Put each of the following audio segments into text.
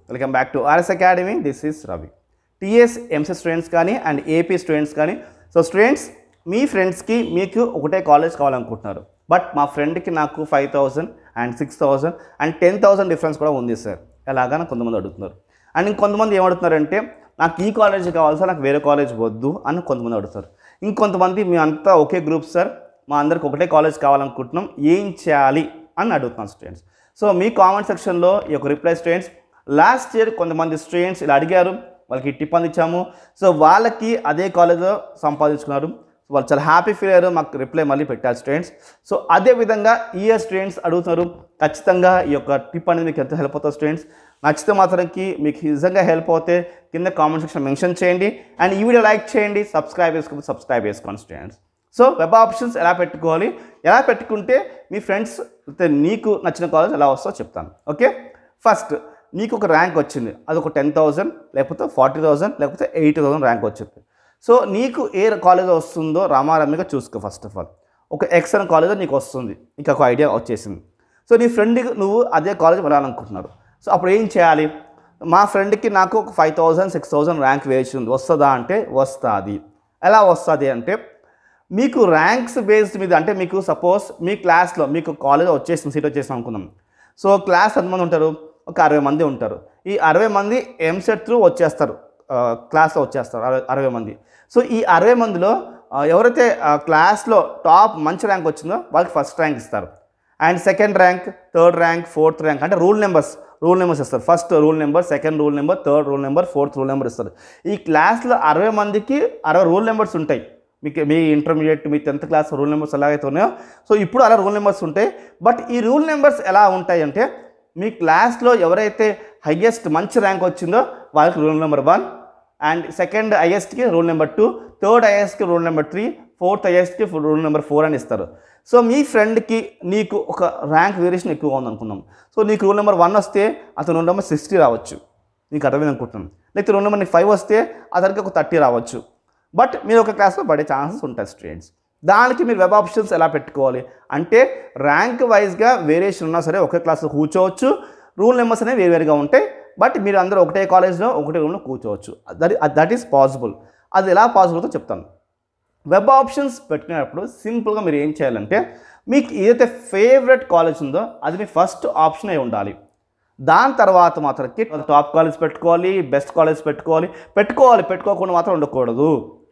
welcome back to RS academy this is Ravi TS MC students కానీ and AP students కానీ so students మీ ఫ్రెండ్స్కి మీకు ఒకటే కాలేజ్ కావాలనుకుంటున్నారు బట్ మా ఫ్రెండ్కి నాకు five thousand and six thousand and ten thousand difference కూడా ఉంది సార్ ఎలాగా కొంతమంది అడుగుతున్నారు అండ్ ఇంకొంతమంది ఏమడుతున్నారంటే నాకు ఈ కాలేజ్ కావాలి సార్ నాకు వేరే కాలేజ్ వద్దు అని కొంతమంది అడుగుతారు ఇంకొంతమంది మీ అంతా ఒకే గ్రూప్ సార్ మా అందరికి ఒకటే కాలేజ్ కావాలనుకుంటున్నాం ఏం చేయాలి అని అడుగుతున్నాను స్టూడెంట్స్ సో మీ కామెంట్ సెక్షన్లో ఈ యొక్క రిప్లై స్టూడెంట్స్ లాస్ట్ ఇయర్ కొంతమంది స్టూడెంట్స్ ఇలా అడిగారు వాళ్ళకి టిప్ అందించాము సో వాళ్ళకి అదే కాలేజ్లో సంపాదించుకున్నారు సో వాళ్ళు చాలా హ్యాపీ ఫీల్ అయ్యారు మాకు రిప్లై మళ్ళీ పెట్టారు స్టూడెంట్స్ సో అదే విధంగా ఈ ఇయర్ స్టూడెంట్స్ అడుగుతున్నారు ఖచ్చితంగా ఈ యొక్క టిప్ అనేది మీకు ఎంత హెల్ప్ అవుతుంది స్టూడెంట్స్ నచ్చితే మాత్రానికి మీకు నిజంగా హెల్ప్ అవుతే కింద కామెంట్ సెక్షన్ మెన్షన్ చేయండి అండ్ ఈ వీడియో లైక్ చేయండి సబ్స్క్రైబ్ చేసుకోండి సబ్స్క్రైబ్ చేసుకోండి స్టూడెంట్స్ సో వెబ్ ఆప్షన్స్ ఎలా పెట్టుకోవాలి ఎలా పెట్టుకుంటే మీ ఫ్రెండ్స్ అయితే నీకు నచ్చిన కాలేజ్ ఎలా వస్తుందో చెప్తాను ఓకే ఫస్ట్ నీకు ఒక ర్యాంక్ వచ్చింది అది ఒక టెన్ థౌసండ్ లేకపోతే ఫార్టీ థౌసండ్ లేకపోతే ఎయిటీ థౌసండ్ ర్యాంక్ వచ్చింది సో నీకు ఏ కాలేజ్ వస్తుందో రామారమ్మిగా చూసుకో ఫస్ట్ ఆఫ్ ఆల్ ఒక ఎక్సన్ కాలేజ్ నీకు వస్తుంది నీకు ఒక ఐడియా వచ్చేసింది సో నీ ఫ్రెండ్కి నువ్వు అదే కాలేజ్ వెళ్ళాలనుకుంటున్నారు సో అప్పుడు ఏం చేయాలి మా ఫ్రెండ్కి నాకు ఒక five thousand six thousand rank వేసింది వస్తుందా అంటే వస్తుంది ఎలా వస్తుంది అంటే మీకు ర్యాంక్స్ బేస్డ్ మీద అంటే మీకు సపోజ్ మీ క్లాస్లో మీకు కాలేజ్ వచ్చేసింది సీట్ వచ్చేసింది అనుకుందాం సో క్లాస్ ఎంతమంది ఉంటారు ఒక అరవై మంది ఉంటారు ఈ అరవై మంది ఎంసెట్ త్రూ వచ్చేస్తారు ఆ, క్లాస్లో వచ్చేస్తారు అరవై అరవై మంది సో ఈ అరవై మందిలో ఆ, ఎవరైతే ఆ, క్లాస్లో టాప్ మంచి ర్యాంక్ వచ్చిందో వాళ్ళకి ఫస్ట్ ర్యాంక్ ఇస్తారు and second rank third rank fourth rank అంటే రూల్ నెంబర్స్ రూల్ నెంబర్స్ ఇస్తారు first rule number second rule number third rule number fourth rule number ఇస్తారు ఈ క్లాస్లో అరవై మందికి అరవై రూల్ నెంబర్స్ ఉంటాయి మీకు మీ ఇంటర్మీడియట్ మీ టెన్త్ క్లాస్ రూల్ నెంబర్స్ ఎలాగైతే ఉన్నాయో సో ఇప్పుడు అలా రూల్ నెంబర్స్ ఉంటాయి బట్ ఈ రూల్ నెంబర్స్ ఎలా ఉంటాయి అంటే మీ క్లాస్లో ఎవరైతే హయ్యెస్ట్ మంచి ర్యాంక్ వచ్చిందో వాళ్ళకి rule number one and second హైయెస్ట్కి రూల్ నెంబర్ టూ థర్డ్ హైయెస్ట్కి రూల్ నెంబర్ త్రీ ఫోర్త్ హైయెస్ట్కి రూల్ నెంబర్ ఫోర్ అని ఇస్తారు సో మీ ఫ్రెండ్కి నీకు ఒక ర్యాంక్ వేరియేషన్ ఎక్కువగా ఉంది అనుకుందాం సో నీకు రూల్ నెంబర్ వన్ వస్తే అతను రూల్ నెంబర్ సిక్స్టీ రావచ్చు నీకు అర్థమైంది అనుకుంటున్నాను లేకపోతే రూల్ నెంబర్ నీకు ఫైవ్ వస్తే అతనికి ఒక థర్టీ రావచ్చు బట్ మీరు ఒక క్లాస్లో పడే ఛాన్సెస్ ఉంటాయి స్టూడెంట్స్ దానికి మీరు వెబ్ ఆప్షన్స్ ఎలా పెట్టుకోవాలి అంటే ర్యాంక్ వైజ్గా వేరియేషన్ ఉన్నా సరే ఒకే క్లాస్లో కూర్చోవచ్చు రూల్ నెంబర్స్ అనేవి వేరువేరుగా ఉంటాయి బట్ మీరు అందరూ ఒకటే కాలేజ్లో ఒకటే రూమ్లో కూర్చోవచ్చు దట్ దట్ ఈస్ పాసిబుల్ అది ఎలా పాసిబుల్తో చెప్తాను వెబ్ ఆప్షన్స్ పెట్టుకునేటప్పుడు సింపుల్గా మీరు ఏం చేయాలంటే మీకు ఏదైతే ఫేవరెట్ కాలేజ్ ఉందో అది మీ ఫస్ట్ ఆప్షన్ అయి ఉండాలి దాని తర్వాత మాత్రకి టాప్ కాలేజ్ పెట్టుకోవాలి బెస్ట్ కాలేజ్ పెట్టుకోవాలి పెట్టుకోవాలి పెట్టుకోకుండా మాత్రం ఉండకూడదు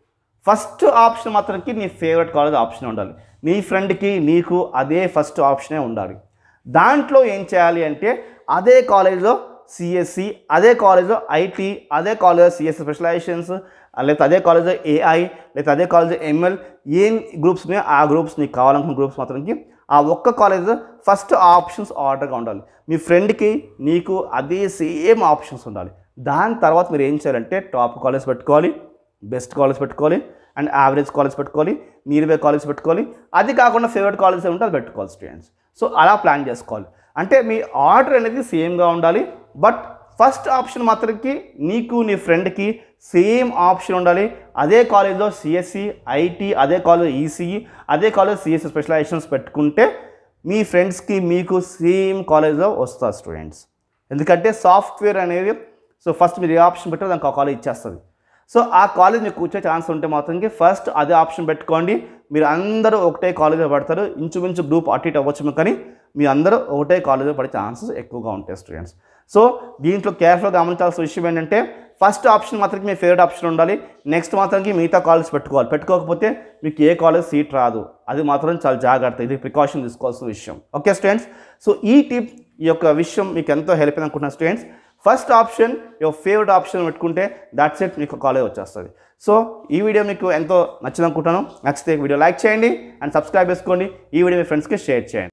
ఫస్ట్ ఆప్షన్ మాత్రానికి నీ ఫేవరెట్ కాలేజ్ ఆప్షన్ ఉండాలి నీ ఫ్రెండ్కి నీకు అదే ఫస్ట్ ఆప్షనే ఉండాలి దాంట్లో ఏం చేయాలి అంటే అదే కాలేజ్లో సిఎస్సి అదే కాలేజ్లో ఐటీ అదే కాలేజ్లో సిఎస్సి స్పెషలైజేషన్స్ లేకపోతే అదే కాలేజ్లో ఏఐ లేకపోతే అదే కాలేజ్లో ఎంఎల్ ఏం గ్రూప్స్ ఉన్నాయో ఆ గ్రూప్స్ నీకు కావాలనుకున్న గ్రూప్స్ మాత్రానికి ఆ ఒక్క కాలేజ్ ఫస్ట్ ఆప్షన్స్ ఆర్డర్గా ఉండాలి మీ ఫ్రెండ్కి నీకు అదే సేమ్ ఆప్షన్స్ ఉండాలి దాని తర్వాత మీరు ఏం చేయాలంటే టాప్ కాలేజ్ పెట్టుకోవాలి బెస్ట్ కాలేజ్ పెట్టుకోవాలి అండ్ యావరేజ్ కాలేజ్ పెట్టుకోవాలి నియర్బై కాలేజ్ పెట్టుకోవాలి అది కాకుండా ఫేవరెట్ కాలేజ్ ఉంటే అది పెట్టుకోవాలి స్టూడెంట్స్ సో అలా ప్లాన్ చేసుకోవాలి అంటే మీ ఆర్డర్ అనేది సేమ్గా ఉండాలి బట్ ఫస్ట్ ఆప్షన్ మాత్రకి నీకు నీ ఫ్రెండ్కి సేమ్ ఆప్షన్ ఉండాలి అదే కాలేజ్లో సిఎస్సి ఐటీ అదే కాలేజ్ ఈసీఈ అదే కాలేజ్ సిఎస్సి స్పెషలైజేషన్స్ పెట్టుకుంటే మీ ఫ్రెండ్స్కి మీకు సేమ్ కాలేజ్లో వస్తారు స్టూడెంట్స్ ఎందుకంటే సాఫ్ట్వేర్ అనేది సో ఫస్ట్ మీరు ఏ ఆప్షన్ పెట్టారో దానికి ఆ కాలేజ్ ఇచ్చేస్తుంది సో ఆ కాలేజ్ మీకు కూర్చే ఛాన్స్ ఉంటే మాత్రం ఫస్ట్ అదే ఆప్షన్ పెట్టుకోండి మీరు అందరూ ఒకటే కాలేజ్లో పడతారు ఇంచుమించు గ్రూప్ అటు ఇటు అవ్వచ్చు కానీ మీ అందరూ ఒకటే కాలేజ్లో పడే ఛాన్సెస్ ఎక్కువగా ఉంటాయి స్టూడెంట్స్ సో దీంట్లో కేర్ఫుల్గా గమనించాల్సిన విషయం ఏంటంటే ఫస్ట్ ఆప్షన్ మాత్రం మీ ఫేవరెట్ ఆప్షన్ ఉండాలి నెక్స్ట్ మాత్రానికి మిగతా కాలేజ్ పెట్టుకోవాలి పెట్టుకోకపోతే మీకు ఏ కాలేజ్ సీట్ రాదు అది మాత్రం చాలా జాగ్రత్త ఇది ప్రికాషన్ తీసుకోవాల్సిన విషయం ఓకే స్టూడెంట్స్ సో ఈ టిప్ ఈ యొక్క విషయం మీకు ఎంతో హెల్ప్ అయింది అనుకుంటున్నాను students first option your favourite option పెట్టుకుంటే దాట్స్ ఇట్ మీకు కాలేజ్ వచ్చేస్తుంది సో ఈ వీడియో మీకు ఎంతో నచ్చింది అనుకుంటాను నచ్చితే వీడియో లైక్ చేయండి అండ్ సబ్స్క్రైబ్ చేసుకోండి ఈ వీడియో మీ ఫ్రెండ్స్కి షేర్ చేయండి